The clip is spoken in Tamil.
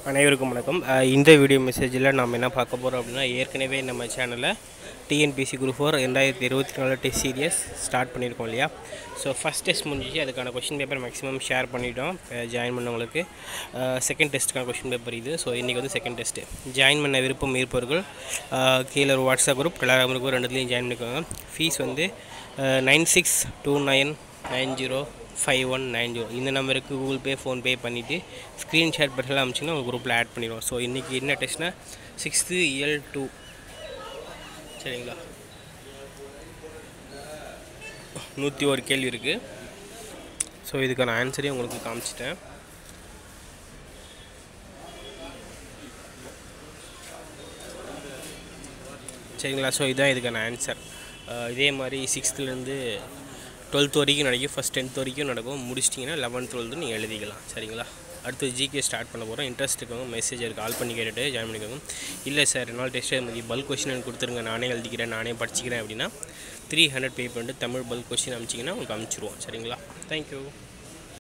அனைவருக்கும் வணக்கம் அஹ் இந்த வீடியோ மெசேஜில் நம்ம என்ன பார்க்க போகிறோம் அப்படின்னா ஏற்கனவே நம்ம சேனலில் டிஎன்பிசி குரூப் ஃபோர் ரெண்டாயிரத்தி இருபத்தி நாலு டெஸ்ட் சீரியஸ் ஸ்டார்ட் பண்ணியிருக்கோம் இல்லையா ஸோ ஃபஸ்ட் டெஸ்ட் முடிஞ்சிச்சு அதுக்கான கொஷின் பேப்பர் மேக்ஸிமம் ஷேர் பண்ணிட்டோம் ஜாயின் பண்ணவங்களுக்கு செகண்ட் டெஸ்ட்டுக்கான கொஷின் பேப்பர் இது ஸோ இன்றைக்கி வந்து செகண்ட் டெஸ்ட்டு ஜாயின் பண்ண விருப்பம் இருப்பவர்கள் அஹ், கீழே ஒரு வாட்ஸ்அப் குரூப் டெலாகிராம் குரூப் ரெண்டுத்துலையும் ஜாயின் பண்ணிக்கோங்க ஃபீஸ் வந்து nine six two nine nine zero five one nine zero இந்த நம்பருக்கு கூகுள் பே ஃபோன்பே பண்ணிவிட்டு ஸ்க்ரீன்ஷாட் பட்டன் அமிச்சிங்கன்னா உங்கள் குரூப்பில் ஆட் பண்ணிடுவோம் ஸோ இன்றைக்கி என்ன டெஸ்ட்னா சிக்ஸ்த்து இயல் டூ சரிங்களா நூற்றி ஒரு கேள்வி இருக்குது ஸோ இதுக்கான ஆன்சரையும் உங்களுக்கு காமிச்சிட்டேன் சரிங்களா ஸோ இதுதான் இதுக்கான ஆன்சர் இதே மாதிரி சிக்ஸ்த்துலேருந்து டுவெல்த் வரைக்கும் நடக்கும் ஃபஸ்ட் டென்த் வரைக்கும் நடக்கும் முடிச்சிட்டிங்கன்னா லெவன்த் டுவெல்த்து நீங்கள் எழுதிக்கலாம் சரிங்களா அடுத்து ஜிகே ஸ்டார்ட் பண்ண போகிறோம் இன்ட்ரெஸ்ட் இருக்கவங்க மெசேஜ் கால் பண்ணி கேட்டுட்டு ஜாயின் பண்ணிக்கோங்க இல்லை சார் என்னால் டெஸ்ட் எழுதி பல்க் கொஸ்டின் எனக்கு கொடுத்துருங்க நானே எழுதிக்கிறேன் நானே படிச்சிக்கிறேன் அப்படின்னா த்ரீ ஹண்ட்ரட் பே பண்ணிட்டு தமிழ் பல்க் கொஸ்டின் அமிச்சிங்கன்னா உங்களுக்கு அனுப்பிச்சிருவோம் சரிங்களா தேங்க்யூ